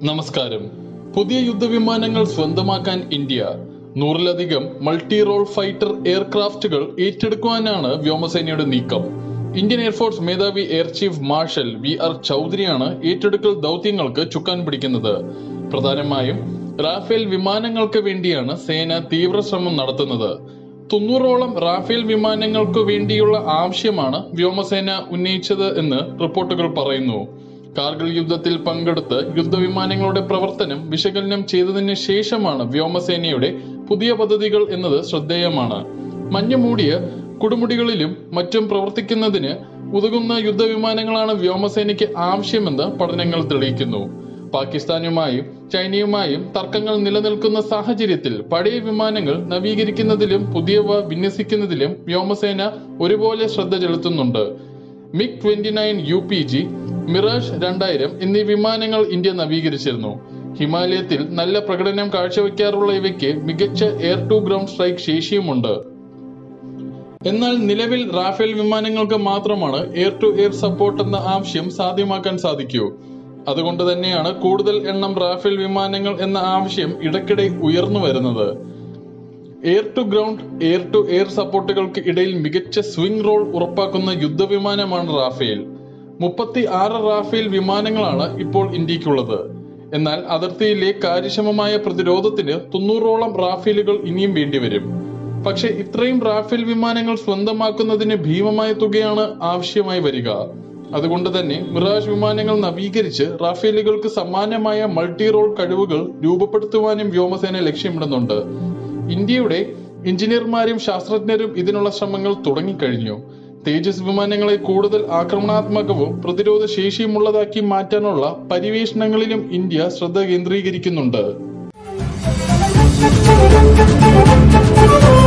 നമസ്കാരം പുതിയ യുദ്ധവിമാനങ്ങൾ സ്വന്തമാക്കാൻ ഇന്ത്യ നൂറിലധികം മൾട്ടി റോൾ ഫൈറ്റർ എയർക്രാഫ്റ്റുകൾ ഏറ്റെടുക്കുവാനാണ് വ്യോമസേനയുടെ നീക്കം ഇന്ത്യൻ എയർഫോഴ്സ് മേധാവി air chief marshal V R ചൗധരിയാണ് ഏറ്റെടുക്കൽ ദൗത്യങ്ങൾക്ക് ചുക്കാൻ പിടിക്കുന്നത് പ്രധാനമായും റാഫേൽ വിമാനങ്ങൾക്ക് വേണ്ടിയാണ് സേന തീവ്ര ശ്രമം നടത്തുന്നത് തൊണ്ണൂറോളം റാഫേൽ വിമാനങ്ങൾക്ക് വേണ്ടിയുള്ള ആവശ്യമാണ് വ്യോമസേന ഉന്നയിച്ചത് എന്ന് റിപ്പോർട്ടുകൾ പറയുന്നു കാർഗിൽ യുദ്ധത്തിൽ പങ്കെടുത്ത് യുദ്ധവിമാനങ്ങളുടെ പ്രവർത്തനം വിശകലനം ചെയ്തതിന് ശേഷമാണ് വ്യോമസേനയുടെ പുതിയ പദ്ധതികൾ എന്നത് ശ്രദ്ധേയമാണ് മഞ്ഞ് മൂടിയ കൊടുമുടികളിലും മറ്റും പ്രവർത്തിക്കുന്നതിന് ഉതകുന്ന യുദ്ധവിമാനങ്ങളാണ് വ്യോമസേനയ്ക്ക് ആവശ്യമെന്ന് പഠനങ്ങൾ തെളിയിക്കുന്നു പാകിസ്ഥാനുമായും ചൈനയുമായും തർക്കങ്ങൾ നിലനിൽക്കുന്ന സാഹചര്യത്തിൽ പഴയ വിമാനങ്ങൾ നവീകരിക്കുന്നതിലും പുതിയവ വിന്യസിക്കുന്നതിലും വ്യോമസേന ഒരുപോലെ ശ്രദ്ധ ചെലുത്തുന്നുണ്ട് MiG twenty nine U P G Mirage രണ്ടായിരം എന്നീ വിമാനങ്ങൾ ഇന്ത്യ നവീകരിച്ചിരുന്നു ഹിമാലയത്തിൽ നല്ല പ്രകടനം കാഴ്ചവെക്കാറുള്ള ഇവയ്ക്ക് മികച്ച എയർ ടു ഗ്രൗണ്ട് സ്ട്രൈക്ക് ശേഷിയുമുണ്ട് എന്നാൽ നിലവിൽ റാഫേൽ വിമാനങ്ങൾക്ക് മാത്രമാണ് എയർ ടു എയർ സപ്പോർട്ട് എന്ന ആവശ്യം സാധ്യമാക്കാൻ സാധിക്കൂ അതുകൊണ്ട് തന്നെയാണ് കൂടുതൽ എണ്ണം റാഫേൽ വിമാനങ്ങൾ എന്ന ആവശ്യം ഇടയ്ക്കിടെ ഉയർന്നു വരുന്നത് air to ground air to air സപ്പോർട്ടുകൾക്ക് ഇടയിൽ മികച്ച സ്വിംഗ് റോൾ ഉറപ്പാക്കുന്ന യുദ്ധവിമാനമാണ് റാഫേൽ മുപ്പത്തി ആറ് റാഫേൽ വിമാനങ്ങളാണ് ഇപ്പോൾ ഇന്ത്യക്കുള്ളത് എന്നാൽ അതിർത്തിയിലെ കാര്യക്ഷമമായ പ്രതിരോധത്തിന് തൊണ്ണൂറോളം റാഫേലുകൾ ഇനിയും വേണ്ടിവരും പക്ഷെ ഇത്രയും റാഫേൽ വിമാനങ്ങൾ സ്വന്തമാക്കുന്നതിന് ഭീമമായ തുകയാണ് ആവശ്യമായി വരിക അതുകൊണ്ട് തന്നെ മിറാജ് വിമാനങ്ങൾ നവീകരിച്ച് റാഫേലുകൾക്ക് സമാനമായ മൾട്ടി റോൾ കഴിവുകൾ രൂപപ്പെടുത്തുവാനും വ്യോമസേന ലക്ഷ്യമിടുന്നുണ്ട് ഇന്ത്യയുടെ എഞ്ചിനീയർമാരും ശാസ്ത്രജ്ഞരും ഇതിനുള്ള ശ്രമങ്ങൾ തുടങ്ങിക്കഴിഞ്ഞു തേജസ് വിമാനങ്ങളെ കൂടുതൽ ആക്രമണാത്മകവും പ്രതിരോധ ശേഷിയുമുള്ളതാക്കി മാറ്റാനുള്ള പര്യവേഷണങ്ങളിലും ഇന്ത്യ ശ്രദ്ധ കേന്ദ്രീകരിക്കുന്നുണ്ട് Thank you.